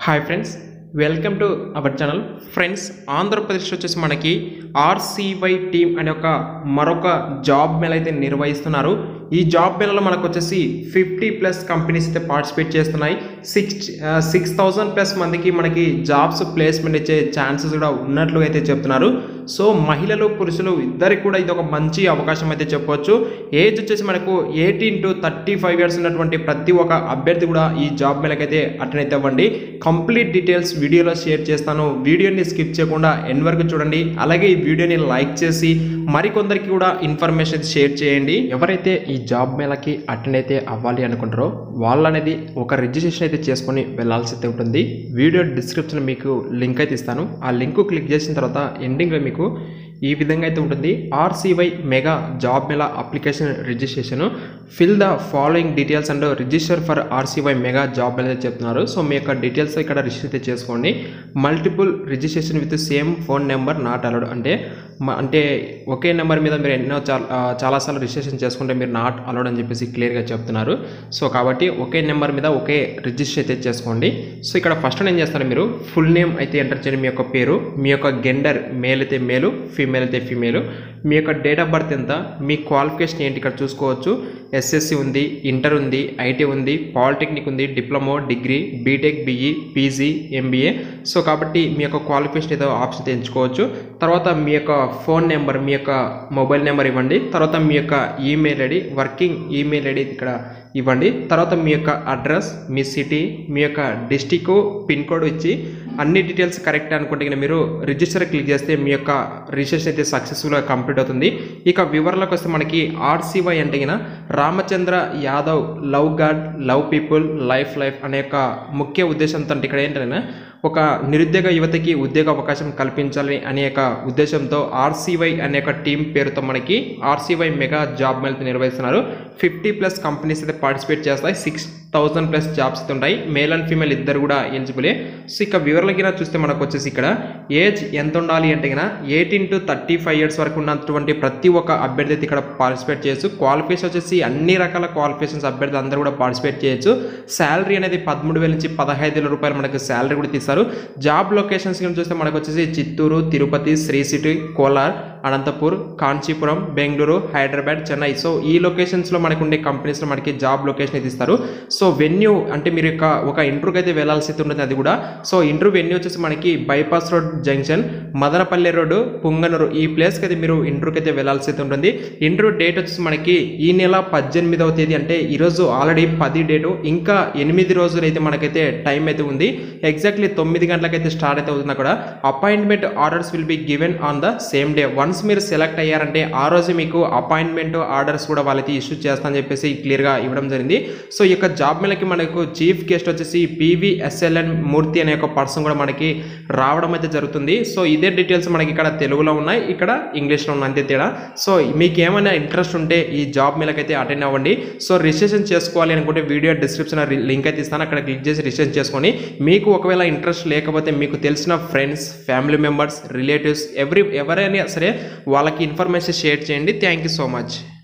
hi friends welcome to our channel friends Andhra Pradesh వచ్చేసి మనకి RCY team అనే ఒక మరొక జాబ్ మేళ అయితే నిర్వహిస్తున్నారు ఈ జాబ్ మేళలో మనకు వచ్చేసి ఫిఫ్టీ ప్లస్ కంపెనీస్ అయితే పార్టిసిపేట్ చేస్తున్నాయి సిక్స్ సిక్స్ థౌజండ్ ప్లస్ మందికి మనకి జాబ్స్ ప్లేస్మెంట్ ఇచ్చే ఛాన్సెస్ కూడా ఉన్నట్లు అయితే చెప్తున్నారు సో మహిళలు పురుషులు ఇద్దరికి కూడా ఇది ఒక మంచి అవకాశం అయితే చెప్పవచ్చు ఏజ్ వచ్చేసి మనకు eighteen to thirty five years ఉన్నటువంటి ప్రతి ఒక్క అభ్యర్థి కూడా ఈ జాబ్ మేళకైతే అటెండ్ అయితే అవ్వండి కంప్లీట్ డీటెయిల్స్ వీడియోలో షేర్ చేస్తాను వీడియోని స్కిప్ చేయకుండా ఎండ్ వరకు చూడండి అలాగే ఈ వీడియోని లైక్ చేసి మరికొందరికి కూడా ఇన్ఫర్మేషన్ షేర్ చేయండి ఎవరైతే ఈ జాబ్ మేళకి అటెండ్ అయితే అవ్వాలి అనుకుంటారో వాళ్ళనేది ఒక రిజిస్ట్రేషన్ అయితే చేసుకొని వెళ్ళాల్సి అయితే ఉంటుంది వీడియో డిస్క్రిప్షన్ మీకు లింక్ అయితే ఇస్తాను ఆ లింక్ క్లిక్ చేసిన తర్వాత ఎండింగ్లో మీకు ఈ విధంగా అయితే ఉంటుంది RCY mega job mela application registration fill the following details and register for RCY mega job mela అయితే చెప్తున్నారు సో మీ యొక్క డీటెయిల్స్ ఇక్కడ రిజిస్టర్ అయితే చేసుకోండి multiple registration with same phone number not allowed అంటే మ- అంటే ఒకే నెంబర్ మీద మీరు ఎన్నో చాలా చాలాసార్లు రిజిస్ట్రేషన్ చేసుకుంటే మీరు నాట్ అలౌడ్ అని చెప్పేసి క్లియర్గా చెప్తున్నారు సో కాబట్టి ఒకే నెంబర్ మీద ఒకే రిజిస్టర్ అయితే చేసుకోండి సో ఇక్కడ ఫస్ట్ ఏం చేస్తారు మీరు ఫుల్ నేమ్ అయితే ఎంటర్ చేయండి మీ యొక్క పేరు మీ యొక్క గెండర్ మేల్ అయితే మేలు ఫీమేల్ అయితే ఫీమేల్ మీ యొక్క డేట్ ఆఫ్ బర్త్ ఎంత మీ క్వాలిఫికేషన్ ఏంటి ఇక్కడ చూసుకోవచ్చు ఎస్ఎస్సి ఉంది ఇంటర్ ఉంది ఐటీ ఉంది పాలిటెక్నిక్ ఉంది diploma degree BTech BE PG MBA so కాబట్టి మీ యొక్క క్వాలిఫికేషన్ ఏదో ఆప్షన్ అయితే ఎంచుకోవచ్చు తర్వాత మీ యొక్క ఫోన్ నెంబర్ మీ యొక్క మొబైల్ నెంబర్ ఇవ్వండి తర్వాత మీ యొక్క email ID working email ID ఇక్కడ ఇవ్వండి తర్వాత మీ యొక్క అడ్రస్ మీ సిటీ మీ యొక్క డిస్టిక్ పిన్ కోడ్ ఇచ్చి అన్ని డీటెయిల్స్ కరెక్ట్ అనుకుంటే కనుక మీరు రిజిస్టర్ క్లిక్ చేస్తే మీ యొక్క రిజిస్ట్రేషన్ అయితే సక్సెస్ఫుల్గా కంప్లీట్ అవుతుంది ఇక వివరాలకు వస్తే మనకి ఆర్సీవై అంటే గిన Ramachandra Yadav love God love people life life అనే యొక్క ముఖ్య ఉద్దేశంతో అంటే ఇక్కడ ఏంటంటే ఒక నిరుద్యోగ యువతకి ఉద్యోగ అవకాశం కల్పించాలని అనే యొక్క ఉద్దేశంతో ఆర్సీవై అనే ఒక టీం పేరుతో మనకి ఆర్సీవై మెగా జాబ్ మేళ నిర్వహిస్తున్నారు ఫిఫ్టీ ప్లస్ కంపెనీస్ అయితే పార్టిసిపేట్ చేస్తాయి సిక్స్ థౌసండ్ ప్లస్ జాబ్స్ అయితే ఉంటాయి మేల్ అండ్ ఫీమేల్ ఇద్దరు కూడా ఎలిజిబులే సో ఇక వివరాలకి చూస్తే మనకు వచ్చేసి ఇక్కడ ఏజ్ ఎంత ఉండాలి అంటే కనుక eighteen to thirty five years వరకు ఉన్నటువంటి ప్రతి ఒక్క అభ్యర్థి అయితే ఇక్కడ పార్టిసిపేట్ చేయొచ్చు క్వాలిఫికేషన్ వచ్చేసి అన్ని రకాల క్వాలిఫికేషన్స్ అభ్యర్థులు అందరూ కూడా పార్టిసిపేట్ చేయొచ్చు శాలరీ అనేది పదమూడు వేల నుంచి పదహైదు వేల రూపాయలు మనకి శాలరీ కూడా తీస్తారు జాబ్ లొకేషన్స్ కింద చూస్తే మనకు వచ్చేసి చిత్తూరు తిరుపతి శ్రీ సిటీ కోలార్ అనంతపూర్ కాంచీపురం బెంగళూరు హైదరాబాద్ చెన్నై సో ఈ లొకేషన్స్లో మనకు ఉండే కంపెనీస్లో మనకి జాబ్ లొకేషన్ అయితే ఇస్తారు సో వెన్యూ అంటే మీరు యొక్క ఒక ఇంటర్వ్యూకి అయితే వెళ్ళాల్సి అయితే ఉంటుంది అది కూడా సో ఇంటర్వ్యూ వెన్యూ వచ్చేసి మనకి bypass road junction Madanapalle road Punganur ఈ ప్లేస్కి అయితే మీరు ఇంటర్వ్యూకి అయితే వెళ్ళాల్సి అయితే ఉంటుంది ఇంటర్వ్యూ డేట్ వచ్చేసి మనకి ఈ నెల పద్దెనిమిదవ తేదీ అంటే ఈరోజు ఆల్రెడీ పది డేటు ఇంకా ఎనిమిది రోజులు అయితే మనకైతే టైం అయితే ఉంది ఎగ్జాక్ట్లీ తొమ్మిది గంటలకైతే స్టార్ట్ అయితే అవుతుంది అక్కడ appointment orders will be given on the same day once మీరు సెలెక్ట్ అయ్యారంటే ఆ రోజు మీకు అపాయింట్మెంట్ ఆర్డర్స్ కూడా వాళ్ళైతే ఇష్యూ చేస్తా అని చెప్పేసి క్లియర్గా ఇవ్వడం జరిగింది సో ఈ యొక్క జాబ్ మేళకి మనకు చీఫ్ గెస్ట్ వచ్చేసి పివిఎస్ఎల్ఎన్ మూర్తి అనే ఒక పర్సన్ కూడా మనకి రావడం అయితే జరుగుతుంది సో ఇదే డీటెయిల్స్ మనకి ఇక్కడ తెలుగులో ఉన్నాయి ఇక్కడ ఇంగ్లీష్లో ఉన్నాయి అంతే తేడా సో మీకు ఏమైనా ఇంట్రెస్ట్ ఉంటే ఈ జాబ్ మేళకి అయితే అటెండ్ అవ్వండి సో రిజిస్ట్రేషన్ చేసుకోవాలి అనుకుంటే వీడియో డిస్క్రిప్షన్ లింక్ అయితే ఇస్తాను అక్కడ క్లిక్ చేసి రిజిస్ట్రేషన్ చేసుకొని మీకు ఒకవేళ ఇంట్రెస్ట్ లేకపోతే మీకు తెలిసిన friends family members relatives every ఎవరైనా సరే వాళ్ళకి ఇన్ఫర్మేషన్ షేర్ చేయండి థ్యాంక్ యూ సో మచ్